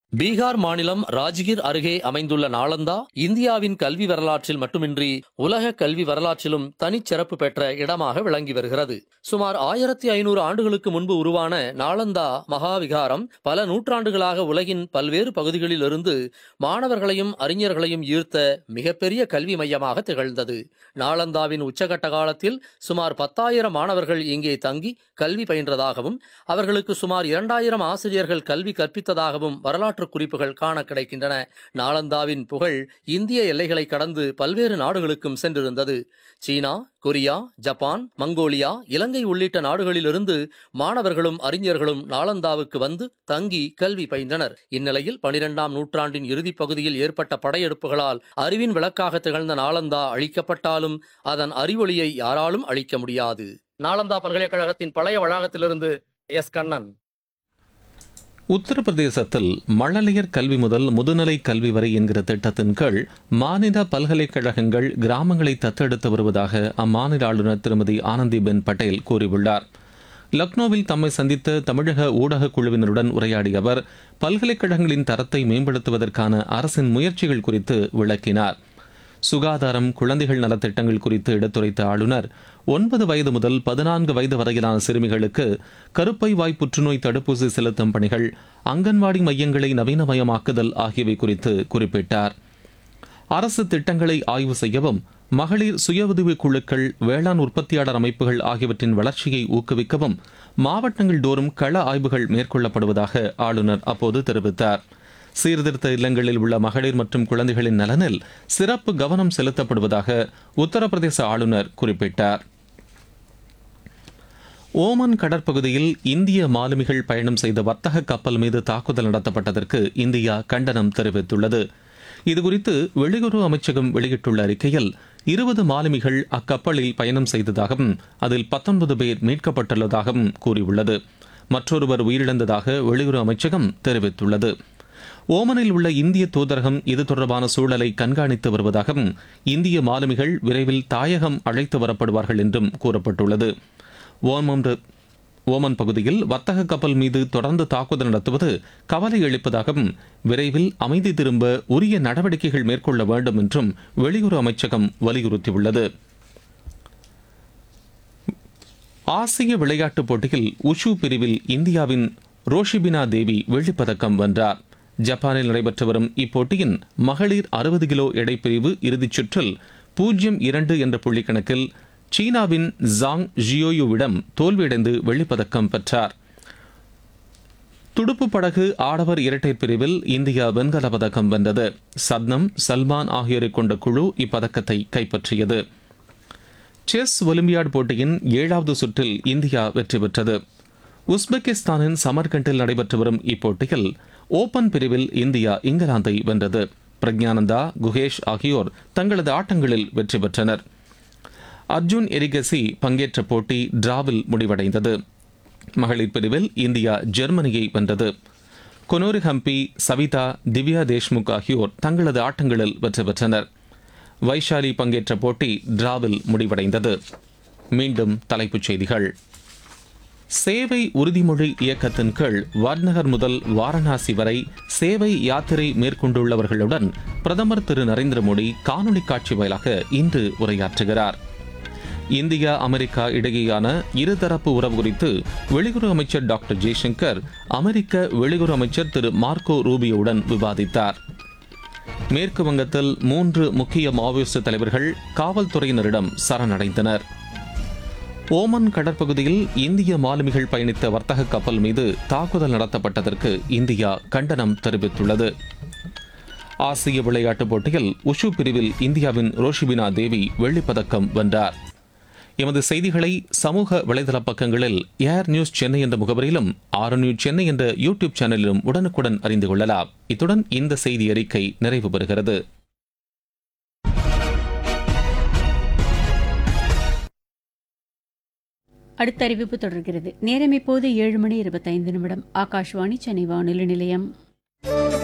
பீகார் மாநிலம் ராஜ்கிர் அருகே அமைந்துள்ள நாளந்தா இந்தியாவின் கல்வி வரலாற்றில் மட்டுமின்றி உலக கல்வி வரலாற்றிலும் தனிச்சிறப்பு பெற்ற இடமாக விளங்கி வருகிறது சுமார் ஆயிரத்தி ஐநூறு ஆண்டுகளுக்கு முன்பு உருவான நாளந்தா மகாவிகாரம் பல நூற்றாண்டுகளாக உலகின் பல்வேறு பகுதிகளிலிருந்து மாணவர்களையும் அறிஞர்களையும் ஈர்த்த மிகப்பெரிய கல்வி மையமாக திகழ்ந்தது நாளந்தாவின் உச்சகட்ட காலத்தில் சுமார் பத்தாயிரம் மாணவர்கள் இங்கே தங்கி கல்வி பயின்றதாகவும் அவர்களுக்கு சுமார் இரண்டாயிரம் ஆசிரியர்கள் கல்வி கற்பித்ததாகவும் வரலாற்று குறிப்புகள் காண கிடைக்கின்றன நாளந்தாவின் புகழ் இந்திய எல்லைகளை கடந்து பல்வேறு நாடுகளுக்கும் சென்றிருந்தது சீனா கொரியா ஜப்பான் மங்கோலியா இலங்கை உள்ளிட்ட நாடுகளிலிருந்து மாணவர்களும் அறிஞர்களும் நாளந்தாவுக்கு வந்து தங்கி கல்வி பயின்றனர் இந்நிலையில் பனிரெண்டாம் நூற்றாண்டின் இறுதிப் பகுதியில் ஏற்பட்ட படையெடுப்புகளால் அறிவின் விளக்காக திகழ்ந்த நாளந்தா அழிக்கப்பட்டாலும் அதன் அறிவொளியை யாராலும் அழிக்க முடியாது நாளந்தா பல்கலைக்கழகத்தின் பழைய வளாகத்திலிருந்து எஸ் கண்ணன் உத்தரப்பிரதேசத்தில் மழலையர் கல்வி முதல் முதுநிலை கல்வி வரை என்கிற திட்டத்தின் கீழ் மாநில பல்கலைக்கழகங்கள் கிராமங்களை தத்தெடுத்து வருவதாக அம்மாநில ஆளுநர் திருமதி ஆனந்திபென் பட்டேல் கூறியுள்ளார் லக்னோவில் தம்மை சந்தித்த தமிழக ஊடக குழுவினருடன் உரையாடிய அவர் பல்கலைக்கழகங்களின் தரத்தை மேம்படுத்துவதற்கான அரசின் முயற்சிகள் குறித்து விளக்கினார் சுகாதாரம் குழந்தைகள் நலத்திட்டங்கள் குறித்து எடுத்துரைத்த ஆளுநர் ஒன்பது வயது முதல் பதினான்கு வயது வரையிலான சிறுமிகளுக்கு கருப்பை வாய் புற்றுநோய் தடுப்பூசி செலுத்தும் பணிகள் அங்கன்வாடி மையங்களை நவீனமயமாக்குதல் ஆகியவை குறித்து குறிப்பிட்டார் அரசு திட்டங்களை ஆய்வு செய்யவும் மகளிர் சுய உதவிக் குழுக்கள் வேளாண் உற்பத்தியாளர் அமைப்புகள் ஆகியவற்றின் வளர்ச்சியை ஊக்குவிக்கவும் மாவட்டங்கள் தோறும் கள ஆய்வுகள் மேற்கொள்ளப்படுவதாக ஆளுநர் அப்போது தெரிவித்தார் சீர்திருத்த இல்லங்களில் உள்ள மகளிர் மற்றும் குழந்தைகளின் நலனில் சிறப்பு கவனம் செலுத்தப்படுவதாக உத்தரப்பிரதேச ஆளுநர் குறிப்பிட்டார் ஓமன் கடற்பகுதியில் இந்திய மாலுமிகள் பயணம் செய்த வர்த்தக கப்பல் மீது தாக்குதல் நடத்தப்பட்டதற்கு இந்தியா கண்டனம் தெரிவித்துள்ளது இதுகுறித்து வெளியுறவு அமைச்சகம் வெளியிட்டுள்ள அறிக்கையில் இருபது மாலுமிகள் அக்கப்பலில் பயணம் செய்ததாகவும் அதில் பத்தொன்பது பேர் மீட்கப்பட்டுள்ளதாகவும் கூறியுள்ளது மற்றொருவர் உயிரிழந்ததாக வெளியுறவு அமைச்சகம் தெரிவித்துள்ளது ஓமனில் உள்ள இந்திய தூதரகம் இது தொடர்பான சூழலை கண்காணித்து வருவதாகவும் இந்திய மாலுமிகள் விரைவில் தாயகம் அழைத்து வரப்படுவார்கள் என்றும் கூறப்பட்டுள்ளது ஓமன் ஓமன் பகுதியில் வர்த்தக கப்பல் மீது தொடர்ந்து தாக்குதல் நடத்துவது கவலை அளிப்பதாகவும் விரைவில் அமைதி திரும்ப உரிய நடவடிக்கைகள் மேற்கொள்ள வேண்டும் என்றும் வெளியுறவு அமைச்சகம் வலியுறுத்தியுள்ளது ஆசிய விளையாட்டுப் போட்டியில் உஷு பிரிவில் இந்தியாவின் ரோஷிபினா தேவி வெள்ளிப்பதக்கம் வென்றார் ஜப்பானில் நடைபெற்று வரும் இப்போட்டியின் மகளிர் அறுபது கிலோ எடைப்பிரிவு இறுதிச் சுற்றில் பூஜ்ஜியம் இரண்டு என்ற புள்ளிக்கணக்கில் சீனாவின் ஜாங் ஜியோயுவிடம் தோல்வியடைந்து வெள்ளிப்பதக்கம் பெற்றார் துடுப்பு படகு ஆடவர் இரட்டையர் பிரிவில் இந்தியா வெண்கல பதக்கம் வென்றது சத்னம் சல்மான் ஆகியோரை கொண்ட குழு இப்பதக்கத்தை கைப்பற்றியது செஸ் ஒலிம்பியாட் போட்டியின் ஏழாவது சுற்றில் இந்தியா வெற்றி பெற்றது உஸ்பெகிஸ்தானின் சமர்கண்டில் நடைபெற்று வரும் இப்போட்டியில் ஓபன் பிரிவில் இந்தியா இங்கிலாந்தை வென்றது பிரக்ஞானந்தா குகேஷ் ஆகியோர் தங்களது ஆட்டங்களில் வெற்றி பெற்றனர் அர்ஜுன் எரிகசி பங்கேற்ற போட்டி டிராவில் முடிவடைந்தது மகளிர் பிரிவில் இந்தியா ஜெர்மனியை வென்றது கொனோரி ஹம்பி சவிதா திவ்யா தேஷ்முக் ஆகியோர் தங்களது ஆட்டங்களில் வெற்றி பெற்றனர் வைஷாலி பங்கேற்ற போட்டி டிராவில் முடிவடைந்தது மீண்டும் தலைப்புச் செய்திகள் சேவை உறுதிமொழி இயக்கத்தின் கீழ் வாட்நகர் முதல் வாரணாசி வரை சேவை யாத்திரை மேற்கொண்டுள்ளவர்களுடன் பிரதமர் திரு நரேந்திர மோடி காணொலி காட்சி வாயிலாக இன்று உரையாற்றுகிறார் இந்தியா அமெரிக்கா இடையேயான இருதரப்பு உறவு குறித்து வெளியுறவு அமைச்சர் டாக்டர் ஜெய்சங்கர் அமெரிக்க வெளியுறவு அமைச்சர் திரு மார்க்கோ ரூபியோவுடன் விவாதித்தார் மேற்கு வங்கத்தில் மூன்று முக்கிய மாவோயிஸ்ட் தலைவர்கள் காவல்துறையினரிடம் சரணடைந்தனர் ஓமன் கடற்பகுதியில் இந்திய மாலுமிகள் பயணித்த வர்த்தக கப்பல் மீது தாக்குதல் நடத்தப்பட்டதற்கு இந்தியா கண்டனம் தெரிவித்துள்ளது ஆசிய விளையாட்டுப் போட்டியில் உஷு பிரிவில் இந்தியாவின் ரோஷிபினா தேவி வெள்ளிப்பதக்கம் வென்றார் எமது செய்திகளை சமூக வலைதள பக்கங்களில் ஏர் நியூஸ் சென்னை என்ற முகவரியிலும் ஆர் நியூஸ் சென்னை என்ற யூடியூப் சேனலிலும் உடனுக்குடன் அறிந்து கொள்ளலாம் இத்துடன் இந்த செய்தி அறிக்கை நிறைவு பெறுகிறது அடுத்த அறிவிப்பு தொடர்கிறது நேரம் இப்போது ஏழு மணி இருபத்தைந்து நிமிடம் ஆகாஷ்வாணி சென்னை வானொலி நிலையம்